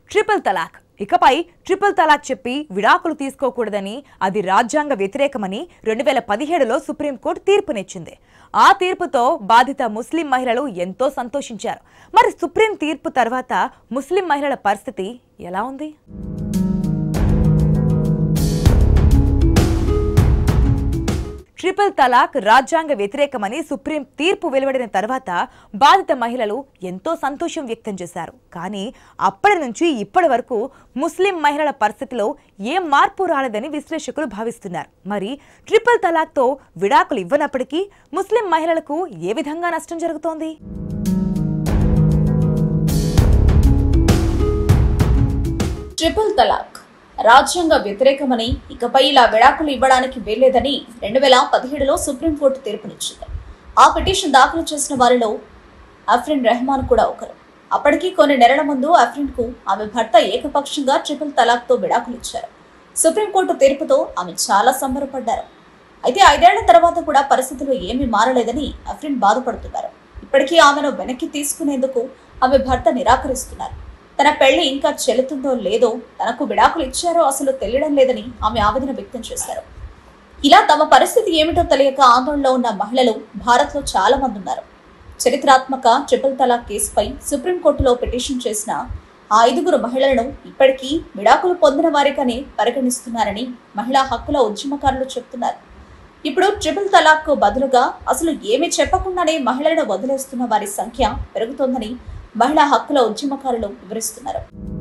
triple తలాక్ ఇకపై triple తలాక్ చెప్పి విడాకులు తీసుకోకూడదని అది రాజ్యాంగ వ్యతిరేకమని రెండు వేల పదిహేడులో సుప్రీంకోర్టు తీర్పునిచ్చింది ఆ తీర్పుతో బాధిత ముస్లిం మహిళలు ఎంతో సంతోషించారు మరి సుప్రీం తీర్పు తర్వాత ముస్లిం మహిళల పరిస్థితి ఎలా ఉంది ట్రిపుల్ తలాక్ రాజ్యాంగ వ్యతిరేకమని సుప్రీం తీర్పు వెలువడిన తర్వాత బాధిత మహిళలు ఎంతో సంతోషం వ్యక్తం చేశారు కానీ అప్పటి నుంచి ఇప్పటి వరకు ముస్లిం మహిళల పరిస్థితిలో ఏం మార్పు రాలేదని విశ్లేషకులు భావిస్తున్నారు మరి ట్రిపుల్ తలాక్తో విడాకులు ఇవ్వనప్పటికీ ముస్లిం మహిళలకు ఏ విధంగా నష్టం జరుగుతోంది ట్రిపుల్ తలాక్ రాజ్యాంగ వ్యతిరేకమని ఇకపై ఇలా విడాకులు ఇవ్వడానికి వీల్లేదని రెండు వేల పదిహేడులో సుప్రీంకోర్టు తీర్పునిచ్చింది ఆ పిటిషన్ దాఖలు చేసిన వారిలో అఫ్రిన్ రెహమాన్ కూడా ఒకరు అప్పటికి కొన్ని నెలల ముందు అఫ్రిన్ కు ఆమె భర్త ఏకపక్షంగా ట్రిపుల్ తలాక్ తో విడాకులు ఇచ్చారు సుప్రీంకోర్టు తీర్పుతో ఆమె చాలా సంబరపడ్డారు అయితే ఐదేళ్ల తర్వాత కూడా పరిస్థితులు ఏమీ మారలేదని అఫ్రిన్ బాధపడుతున్నారు ఇప్పటికీ ఆమెను వెనక్కి తీసుకునేందుకు ఆమె భర్త నిరాకరిస్తున్నారు తన పెళ్లి ఇంకా చెల్లుతుందో లేదో తనకు విడాకులు ఇచ్చారో అసలు తెలియడం లేదని ఆమె ఆవేదన వ్యక్తం చేశారు ఇలా తమ పరిస్థితి ఏమిటో తెలియక ఆందోళనలో ఉన్న మహిళలు భారత్లో చాలా మంది ఉన్నారు చరిత్రాత్మక ట్రిపుల్ తలాక్ కేసుపై సుప్రీంకోర్టులో పిటిషన్ చేసిన ఆ ఐదుగురు మహిళలను ఇప్పటికీ విడాకులు పొందిన వారిగానే పరిగణిస్తున్నారని మహిళా హక్కుల ఉద్యమకారులు చెప్తున్నారు ఇప్పుడు ట్రిపుల్ తలాక్ బదులుగా అసలు ఏమీ చెప్పకుండానే మహిళలను వదిలేస్తున్న వారి సంఖ్య పెరుగుతోందని మహిళా హక్కుల ఉద్యమకారులు వివరిస్తున్నారు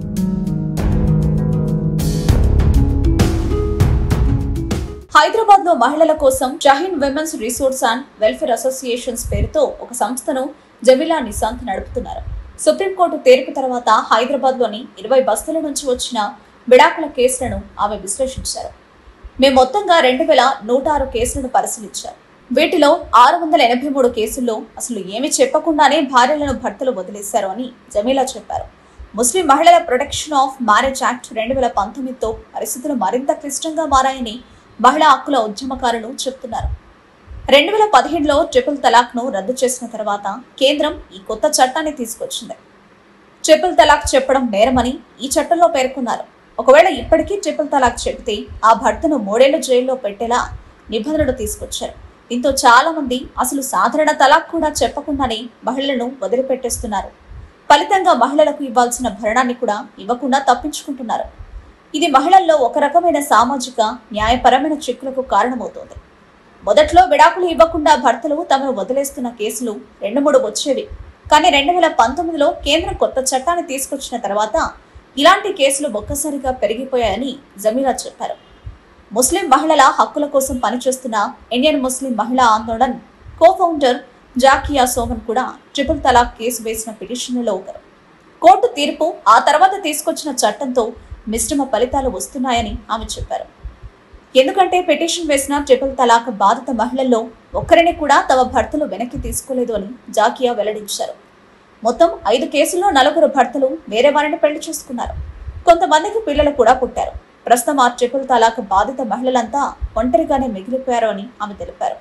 హైదరాబాద్ లో మహిళల కోసం Shaheen women's resource and welfare associations పేరుతో ఒక సంస్థను జమీలా నిశాంత్ నడుపుతున్నారు సుప్రీంకోర్టు తీర్పు తర్వాత హైదరాబాద్ లోని ఇరవై బస్తీల నుంచి వచ్చిన విడాకుల కేసులను ఆమె విశ్లేషించారు మేము మొత్తంగా రెండు వేల నూట ఆరు కేసులను పరిశీలించారు వీటిలో ఆరు వందల ఎనభై మూడు కేసుల్లో అసలు ఏమీ చెప్పకుండానే భార్యలను భర్తలు వదిలేశారు అని జమీలా చెప్పారు ముస్లిం మహిళల ప్రొటెక్షన్ ఆఫ్ మ్యారేజ్ యాక్ట్ రెండు వేల పంతొమ్మిదితో పరిస్థితులు మరింత క్లిష్టంగా మారాయని మహిళా హక్కుల ఉద్యమకారులు చెప్తున్నారు రెండు వేల పదిహేడులో ట్రిపుల్ తలాక్ ను రద్దు చేసిన తర్వాత కేంద్రం ఈ కొత్త చట్టాన్ని తీసుకొచ్చింది ట్రిపుల్ తలాక్ చెప్పడం నేరమని ఈ చట్టంలో పేర్కొన్నారు ఒకవేళ ఇప్పటికీ ట్రిపుల్ తలాక్ చెబితే ఆ భర్తను మూడేళ్ల జైల్లో పెట్టేలా నిబంధనలు తీసుకొచ్చారు దీంతో చాలా మంది అసలు సాధారణ తలాక్ కూడా చెప్పకుండానే మహిళలను వదిలిపెట్టేస్తున్నారు ఫలితంగా మహిళలకు ఇవ్వాల్సిన భరణాన్ని కూడా ఇవ్వకుండా తప్పించుకుంటున్నారు ఇది మహిళల్లో ఒక రకమైన సామాజిక న్యాయపరమైన చిక్కులకు కారణమవుతోంది మొదట్లో విడాకులు ఇవ్వకుండా భర్తలు తమను వదిలేస్తున్న కేసులు రెండు మూడు వచ్చేవి కానీ రెండు వేల పంతొమ్మిదిలో కేంద్రం కొత్త చట్టాన్ని తీసుకొచ్చిన తర్వాత ఇలాంటి కేసులు ఒక్కసారిగా పెరిగిపోయాయని జమీలా చెప్పారు ముస్లిం మహిళల హక్కుల కోసం పనిచేస్తున్న Indian Muslim Mahila Andolan co founder Zakia Soman కూడా ట్రిపుల్ తలాక్ కేసు వేసిన పిటిషన్లలో ఒకరు కోర్టు తీర్పు ఆ తర్వాత తీసుకొచ్చిన చట్టంతో మిశ్రమ ఫలితాలు వస్తున్నాయని ఆమె చెప్పారు ఎందుకంటే పిటిషన్ వేసిన ట్రిపుల్ తలాక్ బాధిత మహిళల్లో ఒక్కరిని కూడా తమ భర్తలు వెనక్కి తీసుకోలేదు అని జాకియా వెల్లడించారు మొత్తం ఐదు కేసుల్లో నలుగురు భర్తలు వేరే వారిని పెళ్లి చేసుకున్నారు కొంతమందికి పిల్లలు కూడా పుట్టారు ప్రస్తుతం ఆ ట్రిపుల్ తలాక్ బాధిత మహిళలంతా ఒంటరిగానే మిగిలిపోయారు అని ఆమె తెలిపారు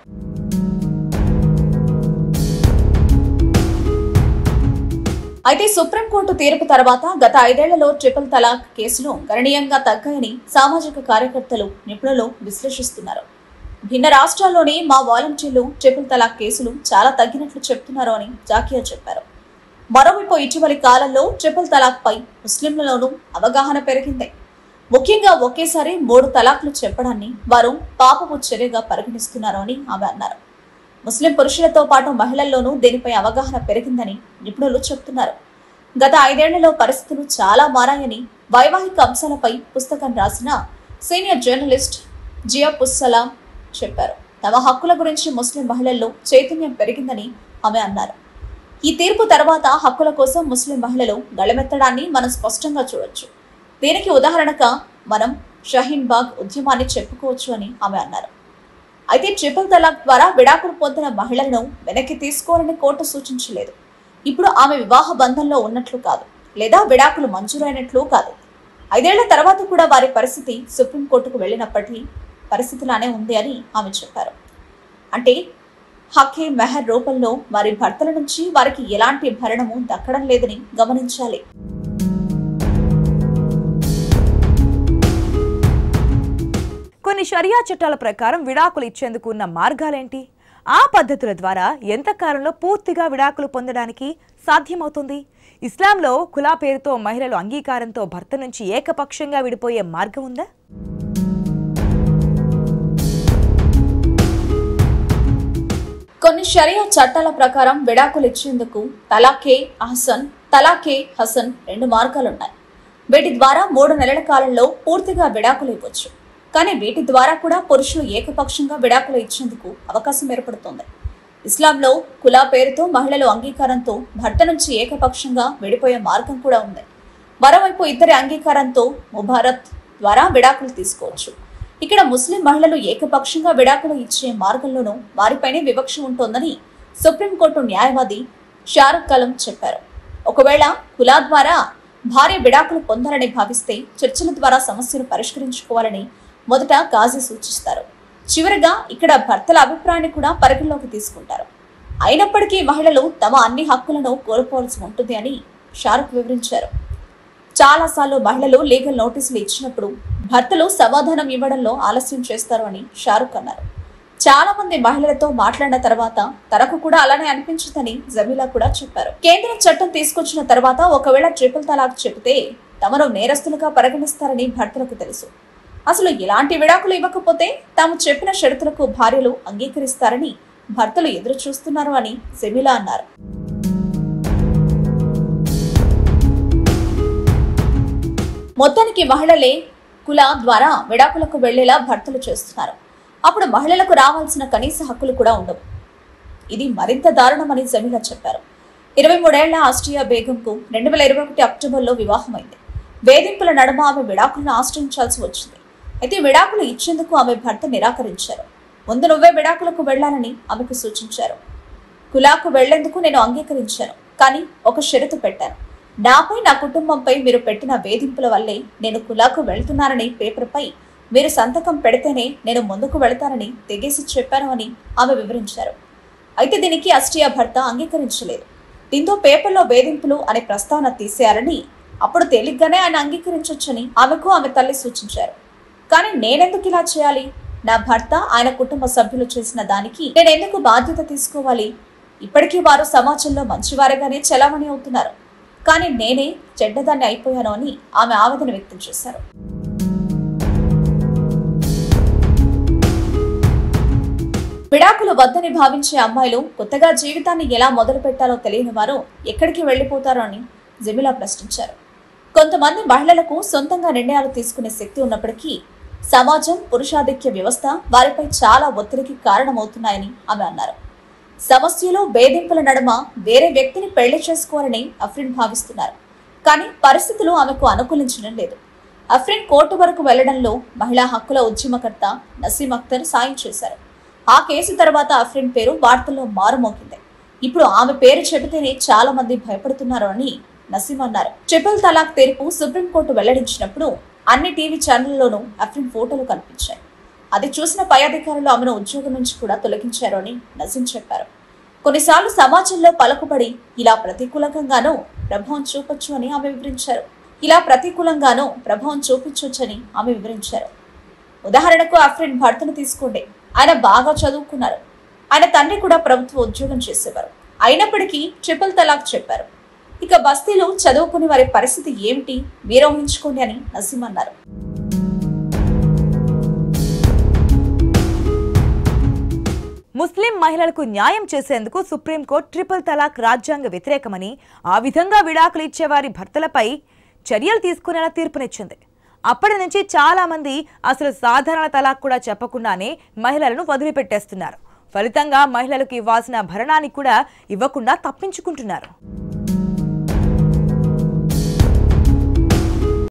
అయితే సుప్రీంకోర్టు తీర్పు తర్వాత గత ఐదేళ్లలో ట్రిపుల్ తలాక్ కేసులు గణనీయంగా తగ్గాయని సామాజిక కార్యకర్తలు నిపుణులు విశ్లేషిస్తున్నారు భిన్న రాష్ట్రాల్లోని మా వాలంటీర్లు ట్రిపుల్ తలాక్ కేసులు చాలా తగ్గినట్లు చెప్తున్నారు అని జాకియా చెప్పారు మరోవైపు ఇటీవలి కాలంలో ట్రిపుల్ తలాక్ పై ముస్లింలలోనూ అవగాహన పెరిగింది ముఖ్యంగా ఒకేసారి మూడు తలాక్లు చెప్పడాన్ని వారు పాపపు చర్యగా పరిగణిస్తున్నారు అని ఆమె అన్నారు ముస్లిం పురుషులతో పాటు మహిళల్లోనూ దీనిపై అవగాహన పెరిగిందని నిపుణులు చెప్తున్నారు గత ఐదేళ్లలో పరిస్థితులు చాలా మారాయని వైవాహిక అంశాలపై పుస్తకం రాసిన సీనియర్ జర్నలిస్ట్ జియా పుస్సలాం చెప్పారు తమ హక్కుల గురించి ముస్లిం మహిళల్లో చైతన్యం పెరిగిందని ఆమె అన్నారు ఈ తీర్పు తర్వాత హక్కుల కోసం ముస్లిం మహిళలు గళమెత్తడాన్ని మనం స్పష్టంగా చూడొచ్చు దీనికి ఉదాహరణగా మనం షహీన్ బాగ్ ఉద్యమాన్ని చెప్పుకోవచ్చు అని ఆమె అన్నారు అయితే ట్రిపుల్ తలాక్ ద్వారా విడాకులు పొందిన మహిళలను వెనక్కి తీసుకోవాలని కోర్టు సూచించలేదు ఇప్పుడు ఆమె వివాహ బంధంలో ఉన్నట్లు కాదు లేదా విడాకులు మంజూరైనట్లు కాదు ఐదేళ్ల తర్వాత కూడా వారి పరిస్థితి సుప్రీంకోర్టుకు వెళ్ళినప్పటికీ పరిస్థితిలానే ఉంది అని ఆమె చెప్పారు అంటే హక్కే మెహర్ రూపంలో వారి భర్తల నుంచి వారికి ఎలాంటి భరణము దక్కడం లేదని గమనించాలి కొన్ని షరియా చట్టాల ప్రకారం విడాకులు ఇచ్చేందుకు ఉన్న మార్గాలేంటి ఆ పద్ధతుల ద్వారా ఎంత కాలంలో పూర్తిగా విడాకులు పొందడానికి సాధ్యమవుతుంది ఇస్లాంలో కులా పేరుతో మహిళలు అంగీకారంతో భర్త నుంచి ఏకపక్షంగా విడిపోయే మార్గం ఉందా కొన్ని షరియా చట్టాల ప్రకారం విడాకులు ఇచ్చేందుకు తలాకే అహసన్ తలాకే హసన్ రెండు మార్గాలున్నాయి వీటి ద్వారా మూడు నెలల కాలంలో పూర్తిగా విడాకులు ఇవ్వచ్చు కానీ వీటి ద్వారా కూడా పురుషులు ఏకపక్షంగా విడాకులు ఇచ్చేందుకు అవకాశం ఏర్పడుతోంది ఇస్లాంలో కులా పేరుతో మహిళలు అంగీకారంతో భర్త నుంచి ఏకపక్షంగా విడిపోయే మార్గం కూడా ఉంది మరోవైపు ఇద్దరి అంగీకారంతో ముబారత్ ద్వారా విడాకులు తీసుకోవచ్చు ఇక్కడ ముస్లిం మహిళలు ఏకపక్షంగా విడాకులు ఇచ్చే మార్గంలోనూ వారిపైనే వివక్ష ఉంటోందని సుప్రీంకోర్టు న్యాయవాది షారుఖ్ కలం చెప్పారు ఒకవేళ కులా ద్వారా భార్య విడాకులు పొందాలని భావిస్తే చర్చల ద్వారా సమస్యను పరిష్కరించుకోవాలని మొదట గాజీ సూచిస్తారు చివరగా ఇక్కడ భర్తల అభిప్రాయాన్ని కూడా పరిగణలోకి తీసుకుంటారు అయినప్పటికీ మహిళలు తమ అన్ని హక్కులను కోల్పోవాల్సి ఉంటుంది అని షారుఖ్ వివరించారు చాలాసార్లు మహిళలు లీగల్ నోటీసులు ఇచ్చినప్పుడు భర్తలు సమాధానం ఇవ్వడంలో ఆలస్యం చేస్తారు అని షారుఖ్ అన్నారు చాలా మంది మహిళలతో మాట్లాడిన తర్వాత తనకు కూడా అలానే అనిపించిందని జమీలా కూడా చెప్పారు కేంద్రం చట్టం తీసుకొచ్చిన తర్వాత ఒకవేళ ట్రిపుల్ తలాక్ చెబితే తమను నేరస్తులుగా పరిగణిస్తారని భర్తలకు తెలుసు అసలు ఎలాంటి విడాకులు ఇవ్వకపోతే తాము చెప్పిన షరతులకు భార్యలు అంగీకరిస్తారని భర్తలు ఎదురు చూస్తున్నారు అని జమీలా అన్నారు మొత్తానికి మహిళలే కుల ద్వారా విడాకులకు వెళ్లేలా భర్తలు చేస్తున్నారు అప్పుడు మహిళలకు రావాల్సిన కనీస హక్కులు కూడా ఉండవు ఇది మరింత దారుణమని జమీలా చెప్పారు ఇరవై మూడేళ్ల ఆస్ట్రియా బేగంకు రెండు వేల ఇరవై ఒకటి అక్టోబర్లో వివాహమైంది వేధింపుల నడుమ ఆమె విడాకులను ఆశ్రయించాల్సి వచ్చింది అయితే విడాకులు ఇచ్చేందుకు ఆమె భర్త నిరాకరించారు ముందు నువ్వే విడాకులకు వెళ్లాలని ఆమెకు సూచించారు కులాకు వెళ్లేందుకు నేను అంగీకరించాను కానీ ఒక షరతు పెట్టాను నాపై నా కుటుంబంపై మీరు పెట్టిన వేధింపుల వల్లే నేను కులాకు వెళ్తున్నానని పేపర్పై మీరు సంతకం పెడితేనే నేను ముందుకు వెళతానని తెగేసి చెప్పాను అని ఆమె వివరించారు అయితే దీనికి అస్టియా భర్త అంగీకరించలేదు దీంతో పేపర్లో వేధింపులు అనే ప్రస్తావన తీసేయాలని అప్పుడు తేలిగ్గానే ఆయన అంగీకరించొచ్చని ఆమెకు ఆమె తల్లి సూచించారు కానీ నేనెందుకు ఇలా చేయాలి నా భర్త ఆయన కుటుంబ సభ్యులు చేసిన దానికి నేను ఎందుకు బాధ్యత తీసుకోవాలి ఇప్పటికీ వారు సమాజంలో మంచివారిగానే చలామణి అవుతున్నారు కానీ నేనే చెడ్డదాన్ని అయిపోయాను అని ఆమె ఆవేదన వ్యక్తం చేశారు విడాకులు వద్దని భావించే అమ్మాయిలు కొత్తగా జీవితాన్ని ఎలా మొదలు పెట్టాలో తెలియని వారు ఎక్కడికి వెళ్ళిపోతారో అని జమిలా ప్రశ్నించారు కొంతమంది మహిళలకు సొంతంగా నిర్ణయాలు తీసుకునే శక్తి ఉన్నప్పటికీ సమాజం పురుషాధిక్య వ్యవస్థ వారిపై చాలా ఒత్తిడికి కారణమవుతున్నాయని ఆమె అన్నారు సమస్యలు వేధింపుల నడుమ వేరే వ్యక్తిని పెళ్లి చేసుకోవాలని అఫ్రిన్ భావిస్తున్నారు కానీ పరిస్థితులు ఆమెకు అనుకూలించడం లేదు అఫ్రిన్ కోర్టు వరకు వెళ్లడంలో మహిళా హక్కుల ఉద్యమకర్త నసీం అఖ్తర్ సాయం చేశారు ఆ కేసు తర్వాత అఫ్రిన్ పేరు వార్తల్లో మారుమోగింది ఇప్పుడు ఆమె పేరు చెబితేనే చాలా మంది భయపడుతున్నారు అని నసీం అన్నారు ట్రిపుల్ తలాక్ తీర్పు సుప్రీంకోర్టు వెల్లడించినప్పుడు అన్ని టీవీ ఛానళ్లలోనూ అఫ్రిన్ ఫోటోలు కనిపించాయి అది చూసిన పై అధికారులు ఆమెను ఉద్యోగం నుంచి కూడా తొలగించారు అని నసీం చెప్పారు కొన్నిసార్లు సమాజంలో పలుకుబడి ఇలా ప్రతికూలంగానూ ప్రభావం చూపొచ్చు అని ఆమె వివరించారు ఇలా ప్రతికూలంగానూ ప్రభావం చూపించొచ్చని ఆమె వివరించారు ఉదాహరణకు అఫ్రిన్ భర్తను తీసుకోండి ఆయన బాగా చదువుకున్నారు ఆయన తండ్రి కూడా ప్రభుత్వ ఉద్యోగం చేసేవారు అయినప్పటికీ ట్రిపుల్ తలాక్ చెప్పారు ఇక బస్తీలో చదువుకునే వారి పరిస్థితి ఏమిటి మీరే ఊహించుకోండి అని నసీం అన్నారు ముస్లిం మహిళలకు న్యాయం చేసేందుకు సుప్రీంకోర్టు ట్రిపుల్ తలాక్ రాజ్యాంగ వ్యతిరేకమని ఆ విధంగా విడాకులు ఇచ్చేవారి భర్తలపై చర్యలు తీసుకునేలా తీర్పునిచ్చింది అప్పటి నుంచి చాలా మంది అసలు సాధారణ తలాక్ కూడా చెప్పకుండానే మహిళలను వదిలిపెట్టేస్తున్నారు ఫలితంగా మహిళలకు ఇవ్వాల్సిన భరణాన్ని కూడా ఇవ్వకుండా తప్పించుకుంటున్నారు